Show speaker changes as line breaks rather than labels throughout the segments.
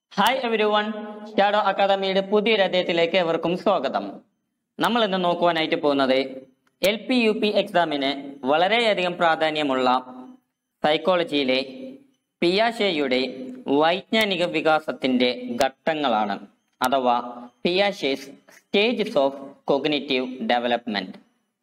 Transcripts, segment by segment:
hi every one shadow അക്കാദമിയുടെ പുതിയൊരു അധ്യായത്തിലേക്ക് എവർക്കും സ്വാഗതം നമ്മൾ ഇന്ന് നോക്കുവാനായിട്ട് പോകുന്നത് എൽ പി യു പി എക്സാമിന് വളരെയധികം പ്രാധാന്യമുള്ള സൈക്കോളജിയിലെ പിയാഷയുടെ വൈജ്ഞാനിക വികാസത്തിന്റെ ഘട്ടങ്ങളാണ് അഥവാ Piaget's stages of cognitive development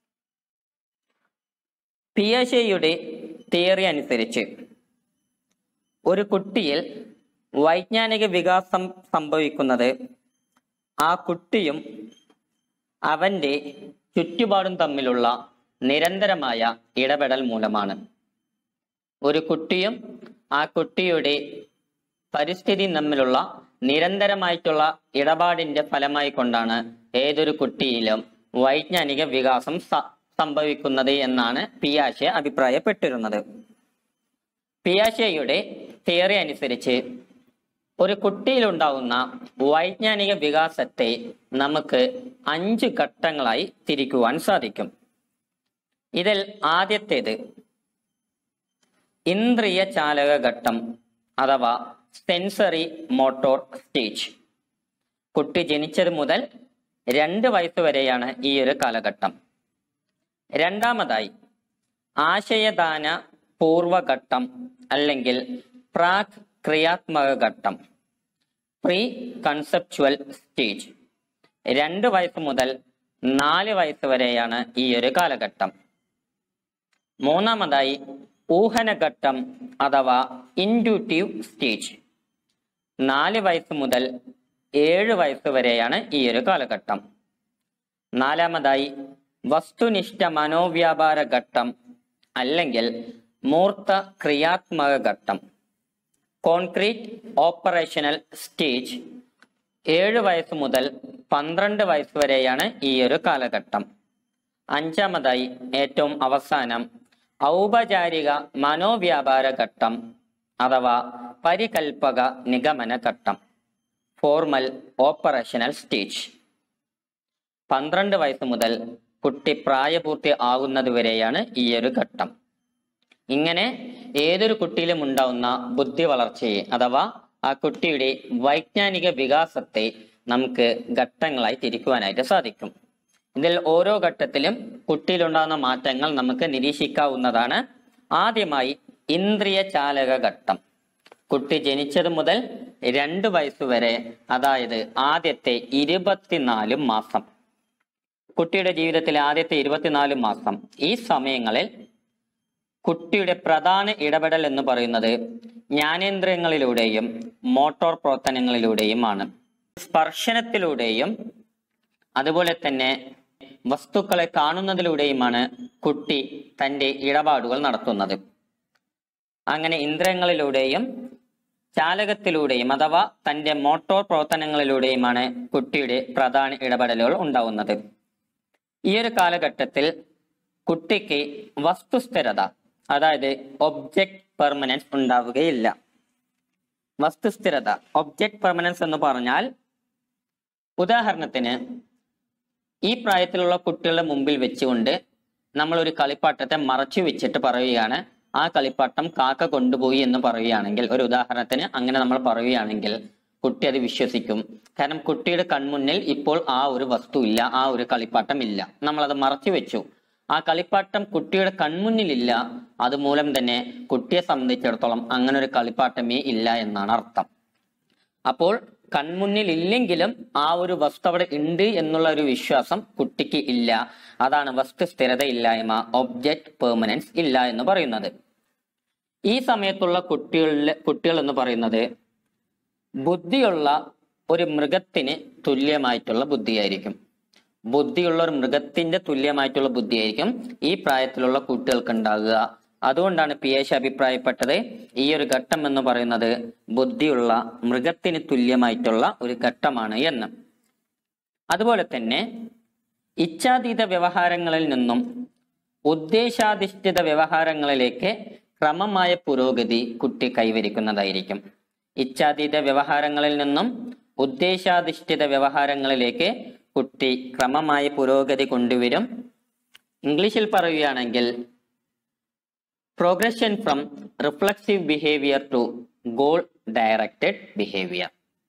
പിയാഷയുടെ തിയറി അനുസരിച്ച് ഒരു കുട്ടിയിൽ വൈജ്ഞാനിക വികാസം സംഭവിക്കുന്നത് ആ കുട്ടിയും അവന്റെ ചുറ്റുപാടും തമ്മിലുള്ള നിരന്തരമായ ഇടപെടൽ മൂലമാണ് ഒരു കുട്ടിയും ആ കുട്ടിയുടെ പരിസ്ഥിതി തമ്മിലുള്ള നിരന്തരമായിട്ടുള്ള ഇടപാടിന്റെ ഫലമായി കൊണ്ടാണ് ഏതൊരു കുട്ടിയിലും വൈജ്ഞാനിക വികാസം സ- സംഭവിക്കുന്നത് എന്നാണ് പിയാഷെ അഭിപ്രായപ്പെട്ടിരുന്നത് പിയാഷയുടെ തിയറി അനുസരിച്ച് ഒരു കുട്ടിയിലുണ്ടാവുന്ന വൈജ്ഞാനിക വികാസത്തെ നമുക്ക് അഞ്ച് ഘട്ടങ്ങളായി തിരിക്കുവാൻ സാധിക്കും ഇതിൽ ആദ്യത്തേത് ഇന്ദ്രിയ ചാലക ഘട്ടം അഥവാ സെൻസറി മോട്ടോർ സ്റ്റേജ് കുട്ടി ജനിച്ചത് മുതൽ രണ്ട് വയസ്സ് വരെയാണ് ഈ ഒരു കാലഘട്ടം രണ്ടാമതായി ആശയദാന പൂർവഘട്ടം അല്ലെങ്കിൽ പ്രാക് ക്രിയാത്മക ഘട്ടം പ്രീ കൺസെപ്ച്വൽ സ്റ്റേജ് രണ്ട് വയസ്സ് മുതൽ നാല് വയസ്സ് വരെയാണ് ഈ ഒരു കാലഘട്ടം മൂന്നാമതായി ഊഹനഘട്ടം അഥവാ ഇൻഡ്യൂട്ടീവ് സ്റ്റേജ് നാല് വയസ്സ് മുതൽ ഏഴ് വയസ്സ് വരെയാണ് ഈ ഒരു കാലഘട്ടം നാലാമതായി വസ്തുനിഷ്ഠ മനോവ്യാപാര ഘട്ടം അല്ലെങ്കിൽ മൂർത്ത ക്രിയാത്മക ഘട്ടം കോൺക്രീറ്റ് ഓപ്പറേഷണൽ സ്റ്റേജ് ഏഴ് വയസ്സ് മുതൽ പന്ത്രണ്ട് വയസ്സ് വരെയാണ് ഈ ഒരു കാലഘട്ടം അഞ്ചാമതായി ഏറ്റവും അവസാനം ഔപചാരിക മനോവ്യാപാര ഘട്ടം അഥവാ പരികൽപ്പക നിഗമന ഘട്ടം ഫോർമൽ ഓപ്പറേഷണൽ സ്റ്റേജ് പന്ത്രണ്ട് വയസ്സ് മുതൽ കുട്ടി പ്രായപൂർത്തി ആകുന്നത് വരെയാണ് ഈ ഒരു ഘട്ടം ഇങ്ങനെ ഏതൊരു കുട്ടിയിലും ഉണ്ടാവുന്ന ബുദ്ധി വളർച്ചയെ അഥവാ ആ കുട്ടിയുടെ വൈജ്ഞാനിക വികാസത്തെ നമുക്ക് ഘട്ടങ്ങളായി തിരിക്കുവാനായിട്ട് സാധിക്കും ഇതിൽ ഓരോ ഘട്ടത്തിലും കുട്ടിയിലുണ്ടാകുന്ന മാറ്റങ്ങൾ നമുക്ക് നിരീക്ഷിക്കാവുന്നതാണ് ആദ്യമായി ഇന്ദ്രിയ ചാലക ഘട്ടം കുട്ടി ജനിച്ചത് മുതൽ രണ്ട് വയസ്സ് വരെ അതായത് ആദ്യത്തെ ഇരുപത്തിനാല് മാസം കുട്ടിയുടെ ജീവിതത്തിലെ ആദ്യത്തെ ഇരുപത്തിനാല് മാസം ഈ സമയങ്ങളിൽ കുട്ടിയുടെ പ്രധാന ഇടപെടൽ എന്ന് പറയുന്നത് ജ്ഞാനേന്ദ്രിയങ്ങളിലൂടെയും മോട്ടോർ പ്രവർത്തനങ്ങളിലൂടെയുമാണ് സ്പർശനത്തിലൂടെയും അതുപോലെ തന്നെ വസ്തുക്കളെ കാണുന്നതിലൂടെയുമാണ് കുട്ടി തന്റെ ഇടപാടുകൾ നടത്തുന്നത് അങ്ങനെ ഇന്ദ്രിയങ്ങളിലൂടെയും ചാലകത്തിലൂടെയും അഥവാ തന്റെ മോട്ടോർ പ്രവർത്തനങ്ങളിലൂടെയുമാണ് കുട്ടിയുടെ പ്രധാന ഇടപെടലുകൾ ഉണ്ടാവുന്നത് ഈ ഒരു കാലഘട്ടത്തിൽ കുട്ടിക്ക് വസ്തുസ്ഥിരത അതായത് ഒബ്ജക്ട് പെർമനൻസ് ഉണ്ടാവുകയില്ല വസ്തുസ്ഥിരത ഒബ്ജക്ട് പെർമനൻസ് എന്ന് പറഞ്ഞാൽ ഉദാഹരണത്തിന് ഈ പ്രായത്തിലുള്ള കുട്ടികളുടെ മുമ്പിൽ വെച്ചുകൊണ്ട് നമ്മൾ ഒരു കളിപ്പാട്ടത്തെ മറച്ചു വെച്ചിട്ട് പറയുകയാണ് ആ കളിപ്പാട്ടം കാക്ക കൊണ്ടുപോയി എന്ന് പറയുകയാണെങ്കിൽ ഒരു ഉദാഹരണത്തിന് അങ്ങനെ നമ്മൾ പറയുകയാണെങ്കിൽ കുട്ടി അത് വിശ്വസിക്കും കാരണം കുട്ടിയുടെ കൺമുന്നിൽ ഇപ്പോൾ ആ ഒരു വസ്തു ഇല്ല ആ ഒരു കളിപ്പാട്ടം ഇല്ല നമ്മൾ അത് മറച്ചു വെച്ചു ആ കളിപ്പാട്ടം കുട്ടിയുടെ കൺമുന്നിലില്ല അതുമൂലം തന്നെ കുട്ടിയെ സംബന്ധിച്ചിടത്തോളം അങ്ങനെ ഒരു കളിപ്പാട്ടമേ ഇല്ല എന്നാണ് അർത്ഥം അപ്പോൾ കൺമുന്നിൽ ഇല്ലെങ്കിലും ആ ഒരു വസ്തു അവിടെ ഉണ്ട് എന്നുള്ള ഒരു വിശ്വാസം കുട്ടിക്ക് ഇല്ല അതാണ് വസ്തു സ്ഥിരത ഇല്ലായ്മ ഒബ്ജക്ട് പെർമനൻസ് ഇല്ല എന്ന് പറയുന്നത് ഈ സമയത്തുള്ള കുട്ടികളിലെ കുട്ടികൾ എന്ന് പറയുന്നത് ബുദ്ധിയുള്ള ഒരു മൃഗത്തിന് തുല്യമായിട്ടുള്ള ബുദ്ധിയായിരിക്കും ബുദ്ധിയുള്ള ഒരു മൃഗത്തിന്റെ തുല്യമായിട്ടുള്ള ബുദ്ധിയായിരിക്കും ഈ പ്രായത്തിലുള്ള കുട്ടികൾക്ക് ഉണ്ടാകുക അതുകൊണ്ടാണ് പി എച്ച് അഭിപ്രായപ്പെട്ടത് ഈ ഒരു ഘട്ടം എന്ന് പറയുന്നത് ബുദ്ധിയുള്ള മൃഗത്തിന് തുല്യമായിട്ടുള്ള ഒരു ഘട്ടമാണ് എന്ന് അതുപോലെ തന്നെ ഇച്ഛാതീത വ്യവഹാരങ്ങളിൽ നിന്നും ഉദ്ദേശാധിഷ്ഠിത വ്യവഹാരങ്ങളിലേക്ക് ക്രമമായ പുരോഗതി കുട്ടി കൈവരിക്കുന്നതായിരിക്കും ഇച്ഛാതീത വ്യവഹാരങ്ങളിൽ നിന്നും ഉദ്ദേശാധിഷ്ഠിത വ്യവഹാരങ്ങളിലേക്ക് കുട്ടി ക്രമമായ പുരോഗതി കൊണ്ടുവരും ഇംഗ്ലീഷിൽ പറയുകയാണെങ്കിൽ progression from reflexive behaviour to goal directed behaviour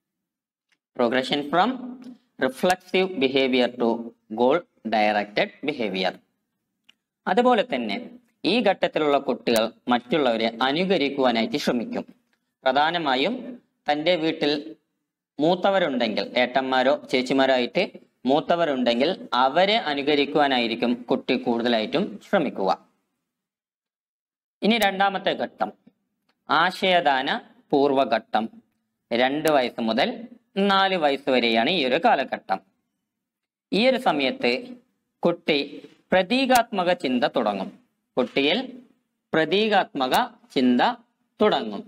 progression from reflexive behaviour to goal directed behaviour അതുപോലെ തന്നെ ഈ ഘട്ടത്തിലുള്ള കുട്ടികൾ മറ്റുള്ളവരെ അനുകരിക്കുവാനായിട്ട് ശ്രമിക്കും പ്രധാനമായും തൻ്റെ വീട്ടിൽ മൂത്തവരുണ്ടെങ്കിൽ ഏട്ടന്മാരോ ചേച്ചിമാരോ ആയിട്ട് മൂത്തവരുണ്ടെങ്കിൽ അവരെ അനുകരിക്കുവാനായിരിക്കും കുട്ടി കൂടുതലായിട്ടും ശ്രമിക്കുക ഇനി രണ്ടാമത്തെ ഘട്ടം ആശയദാന പൂർവഘട്ടം രണ്ട് വയസ്സ് മുതൽ നാല് വയസ്സ് വരെയാണ് ഈ ഒരു കാലഘട്ടം ഈ ഒരു സമയത്ത് കുട്ടി പ്രതീകാത്മക ചിന്ത തുടങ്ങും കുട്ടിയിൽ പ്രതീകാത്മക ചിന്ത തുടങ്ങും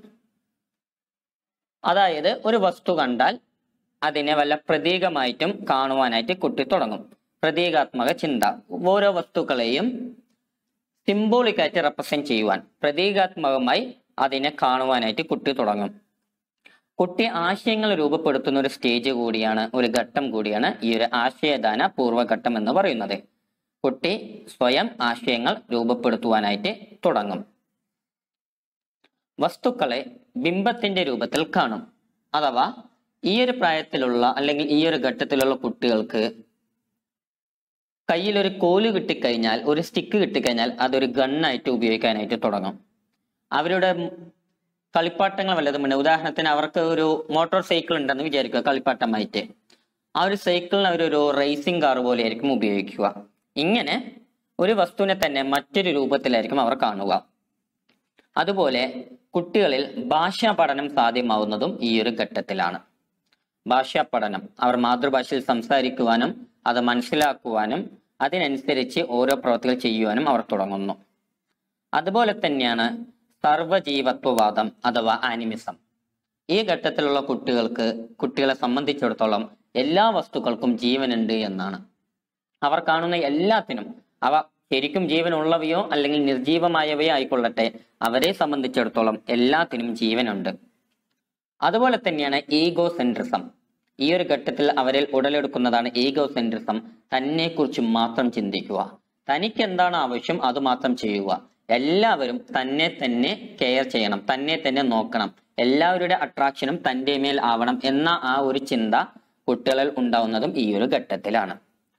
അതായത് ഒരു വസ്തു കണ്ടാൽ അതിനെ വല്ല പ്രതീകമായിട്ടും കാണുവാനായിട്ട് കുട്ടി തുടങ്ങും പ്രതീകാത്മക ചിന്ത ഓരോ വസ്തുക്കളെയും സിംബോളിക് ആയിട്ട് റെപ്രസെന്റ് ചെയ്യുവാൻ പ്രതീകാത്മകമായി അതിനെ കാണുവാനായിട്ട് കുട്ടി തുടങ്ങും കുട്ടി ആശയങ്ങൾ രൂപപ്പെടുത്തുന്ന ഒരു സ്റ്റേജ് കൂടിയാണ് ഒരു ഘട്ടം കൂടിയാണ് ഈ ഒരു ആശയദാന പൂർവ്വഘട്ടം എന്ന് പറയുന്നത് കുട്ടി സ്വയം ആശയങ്ങൾ രൂപപ്പെടുത്തുവാനായിട്ട് തുടങ്ങും വസ്തുക്കളെ ബിംബത്തിന്റെ രൂപത്തിൽ കാണും അഥവാ ഈ ഒരു പ്രായത്തിലുള്ള അല്ലെങ്കിൽ ഈ ഒരു ഘട്ടത്തിലുള്ള കുട്ടികൾക്ക് കയ്യിൽ ഒരു കോല് കിട്ടിക്കഴിഞ്ഞാൽ ഒരു സ്റ്റിക്ക് കിട്ടിക്കഴിഞ്ഞാൽ അതൊരു ഗണ്ണായിട്ട് ഉപയോഗിക്കാനായിട്ട് തുടങ്ങും അവരുടെ കളിപ്പാട്ടങ്ങൾ വല്ലതും ഉണ്ട് ഉദാഹരണത്തിന് അവർക്ക് ഒരു മോട്ടോർ സൈക്കിൾ ഉണ്ടെന്ന് വിചാരിക്കുക കളിപ്പാട്ടമായിട്ട് ആ ഒരു സൈക്കിളിന് അവരൊരു റേസിംഗ് കാർ പോലെ ആയിരിക്കും ഉപയോഗിക്കുക ഇങ്ങനെ ഒരു വസ്തുവിനെ തന്നെ മറ്റൊരു രൂപത്തിലായിരിക്കും അവർ കാണുക അതുപോലെ കുട്ടികളിൽ ഭാഷാ പഠനം സാധ്യമാവുന്നതും ഈ ഒരു ഘട്ടത്തിലാണ് ഭാഷാ പഠനം അവർ മാതൃഭാഷയിൽ സംസാരിക്കുവാനും അത് മനസ്സിലാക്കുവാനും അതിനനുസരിച്ച് ഓരോ പ്രവൃത്തികൾ ചെയ്യുവാനും അവർ തുടങ്ങുന്നു അതുപോലെ തന്നെയാണ് സർവജീവത്വവാദം അഥവാ ആനിമിസം ഈ ഘട്ടത്തിലുള്ള കുട്ടികൾക്ക് കുട്ടികളെ സംബന്ധിച്ചിടത്തോളം എല്ലാ വസ്തുക്കൾക്കും ജീവനുണ്ട് എന്നാണ് അവർ കാണുന്ന എല്ലാത്തിനും അവ ശരിക്കും ജീവനുള്ളവയോ അല്ലെങ്കിൽ നിർജീവമായവയോ ആയിക്കൊള്ളട്ടെ അവരെ സംബന്ധിച്ചിടത്തോളം എല്ലാത്തിനും ജീവനുണ്ട് അതുപോലെ തന്നെയാണ് ഈഗോ സെൻട്രിസം ഈ ഒരു ഘട്ടത്തിൽ അവരിൽ ഉടലെടുക്കുന്നതാണ് ഈഗോ സെൻട്രിസം തന്നെ കുറിച്ച് മാത്രം ചിന്തിക്കുക തനിക്ക് എന്താണ് ആവശ്യം അത് മാത്രം ചെയ്യുക എല്ലാവരും തന്നെ തന്നെ കെയർ ചെയ്യണം തന്നെ തന്നെ നോക്കണം എല്ലാവരുടെ അട്രാക്ഷനും തന്റെ മേൽ ആവണം എന്ന ആ ഒരു ചിന്ത കുട്ടികളിൽ ഉണ്ടാവുന്നതും ഈ ഒരു ഘട്ടത്തിലാണ്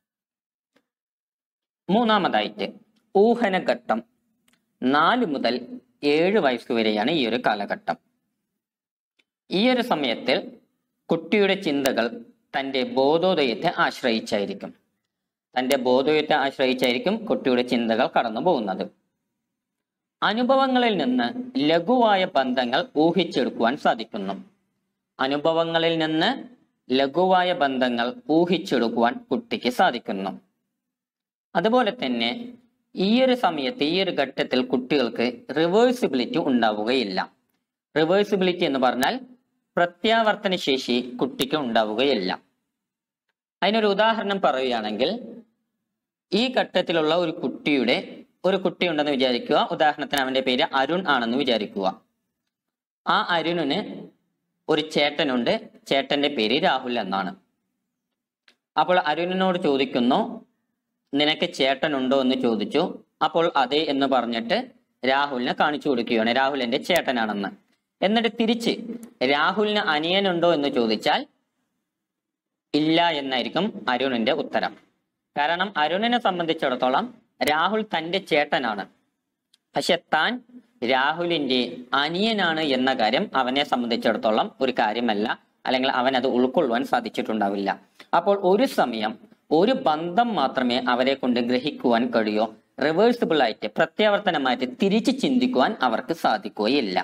മൂന്നാമതായിട്ട് ഊഹനഘട്ടം നാല് മുതൽ ഏഴ് വയസ്സ് വരെയാണ് ഈ ഒരു കാലഘട്ടം ഈ ഒരു സമയത്തിൽ കുട്ടിയുടെ ചിന്തകൾ തന്റെ ബോധോദയത്തെ ആശ്രയിച്ചായിരിക്കും തന്റെ ബോധോദയത്തെ ആശ്രയിച്ചായിരിക്കും കുട്ടിയുടെ ചിന്തകൾ കടന്നു പോകുന്നത് അനുഭവങ്ങളിൽ നിന്ന് ലഘുവായ ബന്ധങ്ങൾ ഊഹിച്ചെടുക്കുവാൻ സാധിക്കുന്നു അനുഭവങ്ങളിൽ നിന്ന് ലഘുവായ ബന്ധങ്ങൾ ഊഹിച്ചെടുക്കുവാൻ കുട്ടിക്ക് സാധിക്കുന്നു അതുപോലെ തന്നെ ഈ ഒരു സമയത്ത് ഈ ഒരു ഘട്ടത്തിൽ കുട്ടികൾക്ക് റിവേഴ്സിബിലിറ്റി ഉണ്ടാവുകയില്ല റിവേഴ്സിബിലിറ്റി എന്ന് പറഞ്ഞാൽ പ്രത്യാവർത്തന ശേഷി കുട്ടിക്ക് ഉണ്ടാവുകയില്ല അതിനൊരു ഉദാഹരണം പറയുകയാണെങ്കിൽ ഈ ഘട്ടത്തിലുള്ള ഒരു കുട്ടിയുടെ ഒരു കുട്ടി ഉണ്ടെന്ന് വിചാരിക്കുക ഉദാഹരണത്തിന് അവന്റെ പേര് അരുൺ ആണെന്ന് വിചാരിക്കുക ആ അരുണിന് ഒരു ചേട്ടനുണ്ട് ചേട്ടന്റെ പേര് രാഹുൽ എന്നാണ് അപ്പോൾ അരുണിനോട് ചോദിക്കുന്നു നിനക്ക് ചേട്ടനുണ്ടോ എന്ന് ചോദിച്ചു അപ്പോൾ അതെ എന്ന് പറഞ്ഞിട്ട് രാഹുലിനെ കാണിച്ചു കൊടുക്കുകയാണ് രാഹുൽ എന്റെ ചേട്ടനാണെന്ന് എന്നിട്ട് തിരിച്ച് രാഹുലിന് അനിയനുണ്ടോ എന്ന് ചോദിച്ചാൽ ഇല്ല എന്നായിരിക്കും അരുണിന്റെ ഉത്തരം കാരണം അരുണിനെ സംബന്ധിച്ചിടത്തോളം രാഹുൽ തന്റെ ചേട്ടനാണ് പക്ഷെ താൻ രാഹുലിന്റെ അനിയനാണ് എന്ന കാര്യം അവനെ സംബന്ധിച്ചിടത്തോളം ഒരു കാര്യമല്ല അല്ലെങ്കിൽ അവൻ അത് ഉൾക്കൊള്ളുവാൻ സാധിച്ചിട്ടുണ്ടാവില്ല അപ്പോൾ ഒരു സമയം ഒരു ബന്ധം മാത്രമേ അവരെ കൊണ്ട് ഗ്രഹിക്കുവാൻ കഴിയൂ റിവേഴ്സിബിൾ ആയിട്ട് പ്രത്യാവർത്തനമായിട്ട് തിരിച്ച് ചിന്തിക്കുവാൻ അവർക്ക് സാധിക്കുകയില്ല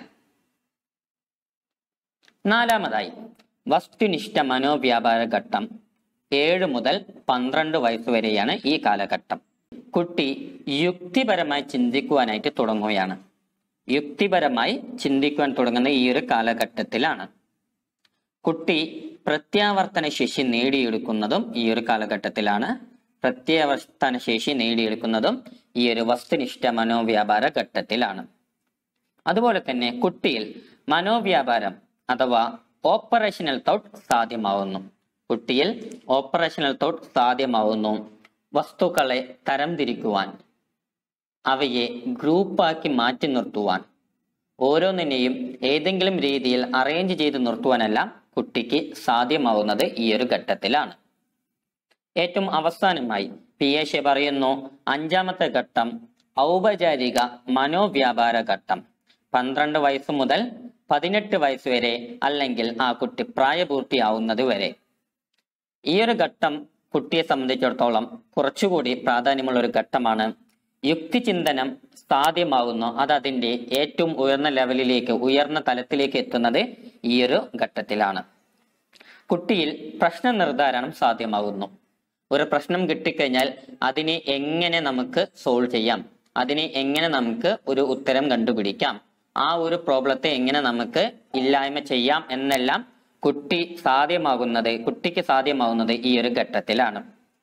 നാലാമതായി വസ്തുനിഷ്ഠ മനോവ്യാപാര ഘട്ടം ഏഴ് മുതൽ പന്ത്രണ്ട് വയസ്സ് വരെയാണ് ഈ കാലഘട്ടം കുട്ടി യുക്തിപരമായി ചിന്തിക്കുവാനായിട്ട് തുടങ്ങുകയാണ് യുക്തിപരമായി ചിന്തിക്കുവാൻ തുടങ്ങുന്ന ഈ ഒരു കാലഘട്ടത്തിലാണ് കുട്ടി പ്രത്യാവർത്തന ശേഷി നേടിയെടുക്കുന്നതും ഈ ഒരു കാലഘട്ടത്തിലാണ് പ്രത്യാവർത്തന ശേഷി നേടിയെടുക്കുന്നതും ഈ ഒരു വസ്തുനിഷ്ഠ മനോവ്യാപാര ഘട്ടത്തിലാണ് അതുപോലെ തന്നെ കുട്ടിയിൽ മനോവ്യാപാരം അഥവാ ഓപ്പറേഷണൽ തോട്ട് സാധ്യമാവുന്നു കുട്ടിയിൽ ഓപ്പറേഷണൽ തോട്ട് സാധ്യമാവുന്നു വസ്തുക്കളെ തരംതിരിക്കുവാൻ അവയെ ഗ്രൂപ്പാക്കി മാറ്റി നിർത്തുവാൻ ഓരോന്നിനെയും ഏതെങ്കിലും രീതിയിൽ അറേഞ്ച് ചെയ്ത് നിർത്തുവാനല്ല കുട്ടിക്ക് സാധ്യമാവുന്നത് ഈ ഒരു ഘട്ടത്തിലാണ് ഏറ്റവും അവസാനമായി പി എ പറയുന്നു അഞ്ചാമത്തെ ഘട്ടം ഔപചാരിക മനോവ്യാപാര ഘട്ടം പന്ത്രണ്ട് വയസ്സ് മുതൽ പതിനെട്ട് വയസ്സ് വരെ അല്ലെങ്കിൽ ആ കുട്ടി പ്രായപൂർത്തിയാവുന്നത് വരെ ഈ ഒരു ഘട്ടം കുട്ടിയെ സംബന്ധിച്ചിടത്തോളം കുറച്ചുകൂടി പ്രാധാന്യമുള്ള ഒരു ഘട്ടമാണ് യുക്തിചിന്തനം സാധ്യമാകുന്നു അത് അതിന്റെ ഏറ്റവും ഉയർന്ന ലെവലിലേക്ക് ഉയർന്ന തലത്തിലേക്ക് എത്തുന്നത് ഈ ഒരു ഘട്ടത്തിലാണ് കുട്ടിയിൽ പ്രശ്ന നിർദ്ധാരണം സാധ്യമാകുന്നു ഒരു പ്രശ്നം കിട്ടിക്കഴിഞ്ഞാൽ അതിനെ എങ്ങനെ നമുക്ക് സോൾവ് ചെയ്യാം അതിനെ എങ്ങനെ നമുക്ക് ഒരു ഉത്തരം കണ്ടുപിടിക്കാം ആ ഒരു പ്രോബ്ലത്തെ എങ്ങനെ നമുക്ക് ഇല്ലായ്മ ചെയ്യാം എന്നെല്ലാം കുട്ടി സാധ്യമാകുന്നത് കുട്ടിക്ക് സാധ്യമാകുന്നത് ഈ ഒരു ഘട്ടത്തിലാണ്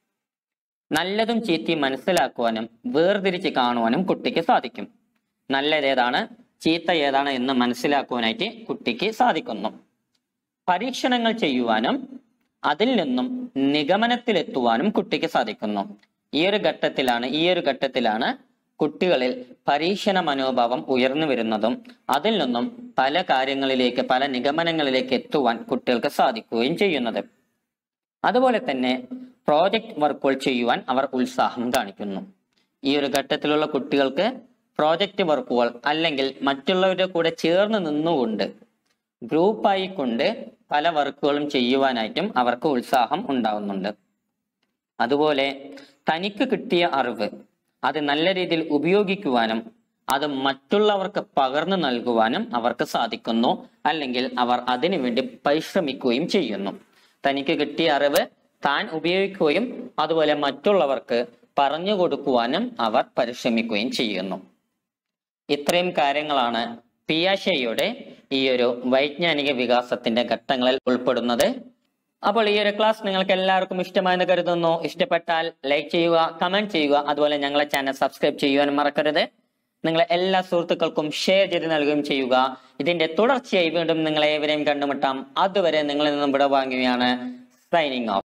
നല്ലതും ചീത്തയും മനസ്സിലാക്കുവാനും വേർതിരിച്ച് കാണുവാനും കുട്ടിക്ക് സാധിക്കും നല്ലത് ഏതാണ് ചീത്ത ഏതാണ് എന്ന് മനസ്സിലാക്കുവാനായിട്ട് കുട്ടിക്ക് സാധിക്കുന്നു പരീക്ഷണങ്ങൾ ചെയ്യുവാനും അതിൽ നിന്നും നിഗമനത്തിലെത്തുവാനും കുട്ടിക്ക് സാധിക്കുന്നു ഈ ഒരു ഘട്ടത്തിലാണ് ഈ ഒരു ഘട്ടത്തിലാണ് കുട്ടികളിൽ പരീക്ഷണ മനോഭാവം ഉയർന്നു വരുന്നതും അതിൽ നിന്നും പല കാര്യങ്ങളിലേക്ക് പല നിഗമനങ്ങളിലേക്ക് എത്തുവാൻ കുട്ടികൾക്ക് സാധിക്കുകയും ചെയ്യുന്നത് അതുപോലെ തന്നെ പ്രോജക്റ്റ് വർക്കുകൾ ചെയ്യുവാൻ അവർ ഉത്സാഹം കാണിക്കുന്നു ഈ ഒരു ഘട്ടത്തിലുള്ള കുട്ടികൾക്ക് പ്രോജക്റ്റ് വർക്കുകൾ അല്ലെങ്കിൽ മറ്റുള്ളവരുടെ കൂടെ ചേർന്ന് നിന്നുകൊണ്ട് ഗ്രൂപ്പായി കൊണ്ട് പല വർക്കുകളും ചെയ്യുവാനായിട്ടും അവർക്ക് ഉത്സാഹം ഉണ്ടാവുന്നുണ്ട് അതുപോലെ തനിക്ക് കിട്ടിയ അറിവ് അത് നല്ല രീതിയിൽ ഉപയോഗിക്കുവാനും അത് മറ്റുള്ളവർക്ക് പകർന്നു നൽകുവാനും അവർക്ക് സാധിക്കുന്നു അല്ലെങ്കിൽ അവർ അതിനുവേണ്ടി പരിശ്രമിക്കുകയും ചെയ്യുന്നു തനിക്ക് കിട്ടിയ അറിവ് താൻ ഉപയോഗിക്കുകയും അതുപോലെ മറ്റുള്ളവർക്ക് പറഞ്ഞു കൊടുക്കുവാനും അവർ പരിശ്രമിക്കുകയും ചെയ്യുന്നു ഇത്രയും കാര്യങ്ങളാണ് പിയാഷയുടെ ഈ ഒരു വൈജ്ഞാനിക വികാസത്തിന്റെ ഘട്ടങ്ങളിൽ ഉൾപ്പെടുന്നത് അപ്പോൾ ഈ ഒരു ക്ലാസ് നിങ്ങൾക്ക് എല്ലാവർക്കും ഇഷ്ടമായെന്ന് കരുതുന്നു ഇഷ്ടപ്പെട്ടാൽ ലൈക്ക് ചെയ്യുക കമന്റ് ചെയ്യുക അതുപോലെ ഞങ്ങളെ ചാനൽ സബ്സ്ക്രൈബ് ചെയ്യുവാനും മറക്കരുത് നിങ്ങളെ എല്ലാ സുഹൃത്തുക്കൾക്കും ഷെയർ ചെയ്ത് നൽകുകയും ചെയ്യുക ഇതിന്റെ തുടർച്ചയായി വീണ്ടും നിങ്ങളെ ഏവരെയും കണ്ടുമുട്ടാം അതുവരെ നിങ്ങളിൽ നിന്നും വിടവാങ്ങുകയാണ് സൈനിങ് ഓഫ്